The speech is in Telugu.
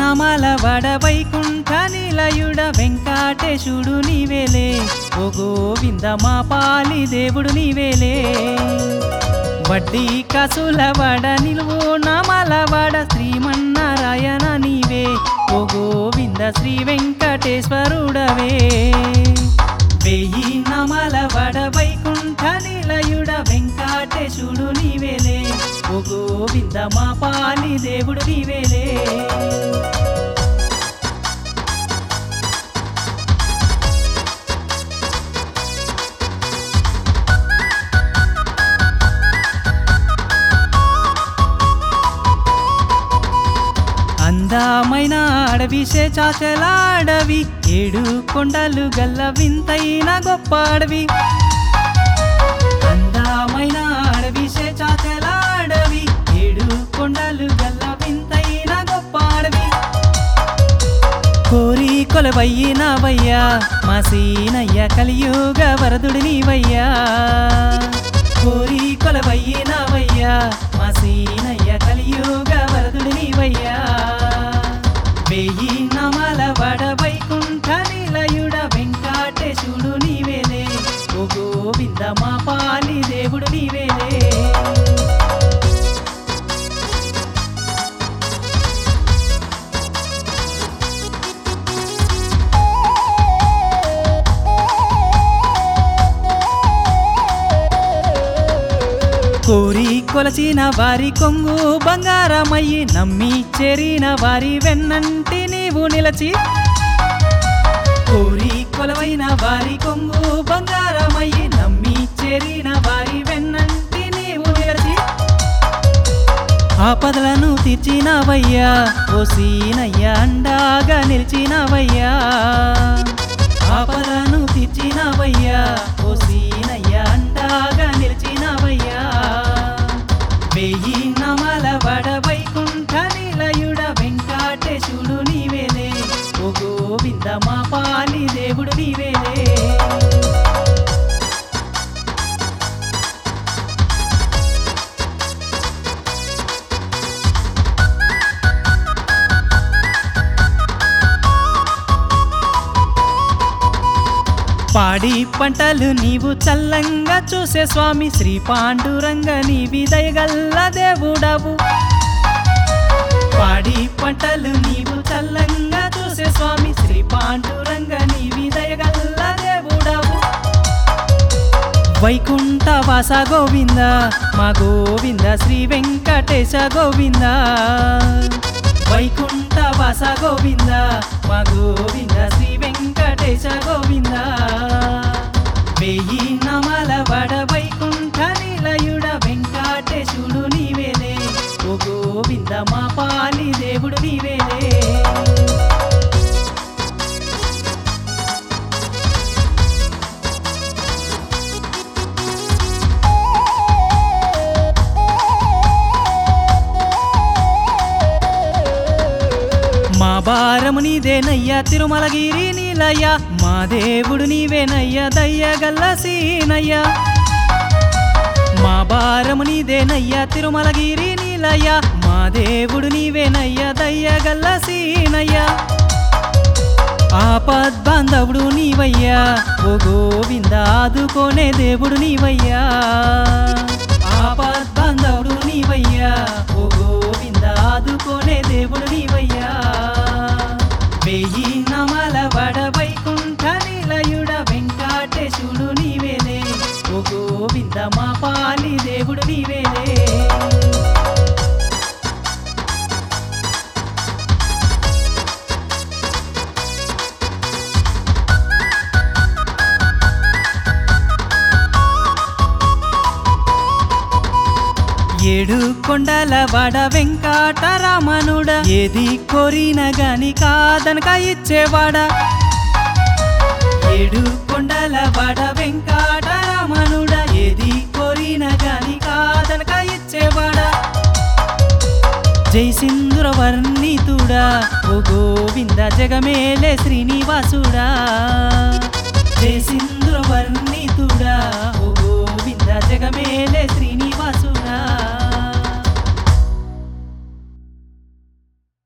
నమల వడ వైకుంఠ నిలయుడ వెంకటేశుడు నీవేలే ఓ గోవింద మా పాలి దేవుడు నీవేలే వడ్డీ కసుల వడ నిలువు నమల వడ శ్రీమన్నారాయణ నీవే ఓ గోవింద శ్రీ వెంకటేశ్వరుడవే వెయ్యి నమల వడ వైకుంఠ నిలయుడ వెంకటేశుడు నీవేలే ఓ గోవింద మా పాలి దేవుడు నీవేలే అందమైన అడవి శేచాచల అడవి ఏడు కొండలు గల్ల వింతైన గొప్ప అడవి అందమైన అడవి శేచాచల అడవి ఏడు కొండలు గల్ల వింతైన గొప్ప అడవి కోరి కొలవయ్యినవయ్యా మా సీనయ్య కలియుగ వరదుడి నీవయ్యా కోరి కొలవయ్యినవయ్యా మా సీనయ్య కలియుగ వరదుడి నీవయ్యా వెయ్యి నమల వడ వైకుంఠ నిలయుడ వెంకటేశుడు నీవేలే ఓ గోవింద మా పాలి దేవుడు నీవేలే కోరి కొలచిన వారి కొంగు బంగారమయ్యి నమ్మి చేరిన వారి వెన్నంటి నీవు నిలచి కోరి కొలవైన వారి కొంగు బంగారమయ్యి నమ్మి చేరిన వారి వెన్నంటి నీవు నిలచి ఆపదలను తీర్చినవయ్యా ఓ సీనయ్య అండాగా నిలిచినవయ్యా ఆపదలను తీర్చినవయ్యా ఓ సీనయ్య అండాగా నిలిచినవయ్యా వెయ్యి నమల వడ వైకుంఠ నిలయుడ వెంకటేశుడు నీవేలే ఓ గోవింద మా పాలి దేవుడు నీవేలే పాడి పంటలు నీవు చల్లంగా చూసే స్వామి శ్రీ పాండురంగ నీవి దయగల్ల దేవుడవు పాడి పంటలు నీవు చల్లంగా చూసే స్వామి శ్రీ పాండురంగ నీవి దయగల్ల దేవుడవు వైకుంఠ వాస గోవింద మా గోవింద శ్రీ వెంకటేశ గోవింద వైకుంఠ వాస గోవింద మా గోవింద శ్రీ వెంకటేశ గోవింద వెయ్యి నమల వడ వైకుంఠ నిలయుడ వెంకటేశుడు నీవేలే ఓ గోవింద మా పాలి దేవుడు నీవేలే మా భారము నీదేనయ్యా తిరుమలగిరి నీలయ్య మా దేవుడు నీవేనయ్యా దయ్యగల్ల సీనయ్యా మా భారము నీదేనయ్యా తిరుమలగిరి నీలయ్య మా దేవుడు నీవేనయ్యా దయ్యగల్ల సీనయ్యా ఆపద్ బాంధవుడు నీవయ్యా ఓ గోవింద ఆదుకోనే దేవుడు నీవయ్యా ఆపద్ బాంధవుడు నీవయ్యా ఓ గోవింద ఆదుకోనే దేవుడు నీవయ్యా వెయ్యి నమల వడ వైకుంఠ నిలయుడ వెంకటేశుడు నీవేలే ఓ గోవింద మా పాలి దేవుడు నీవేలే ఏడు కొండల వడ వెంకటరమణుడ ఏది కోరిన గాని కాదనక ఇచ్చేవాడ ఏడు కొండల వడ వెంకటరమణుడ ఏది కోరిన గాని కాదనక ఇచ్చేవాడ జై సింధుర వర్ణితుడా ఓ గోవింద జగమేలే శ్రీనివాసుడా జై సింధు